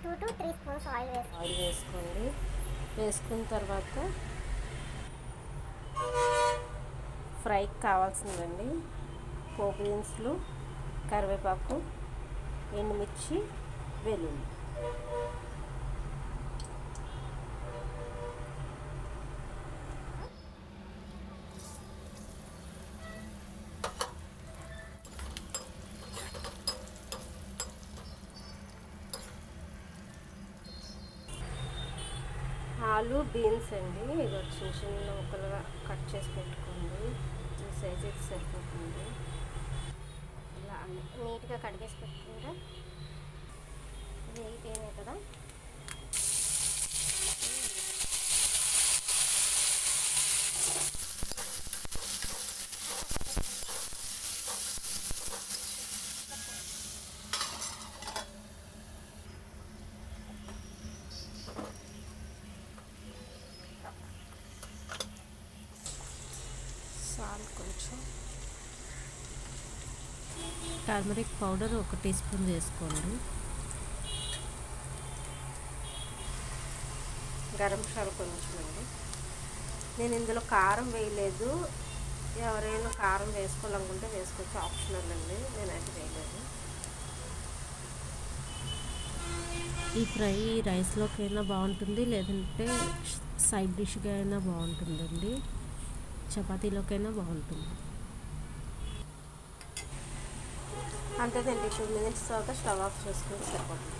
two to three spoons oil వేసుకో oil వేసుకోండి వేసుకున్న తర్వాత ఫ్రైకి కావాల్సిందండి పోపు దినుసులు కరివేపాకు ఎండుమిర్చి వెల్లుల్లి ఆలు బీన్స్ అండి ఇది చిన్న చిన్న ముక్కలుగా కట్ చేసి పెట్టుకోండి ఈ సైజ్ ఇది సరిపోతుంది ఇలా అన్ని నీట్గా కడిగేసి పెట్టుకుంటే వేగిపోయినాయి కదా సాల్ట్ కొంచెం టర్మరిక్ పౌడర్ ఒక టీ స్పూన్ వేసుకోండి గరం మసాలా కొంచెం అండి నేను ఇందులో కారం వేయలేదు ఎవరైనా కారం వేసుకోవాలనుకుంటే వేసుకోవచ్చు ఆప్షనల్ అండి నేనైతే వేయలేదు ఈ ఫ్రై రైస్లోకైనా బాగుంటుంది లేదంటే సైడ్ డిష్గా అయినా బాగుంటుందండి చపాతీలోకైనా బాగుంటుంది అంతేనండి టూ మినిట్స్ తర్వాత స్టవ్ ఆఫ్ చేసుకుని సరిపోతుంది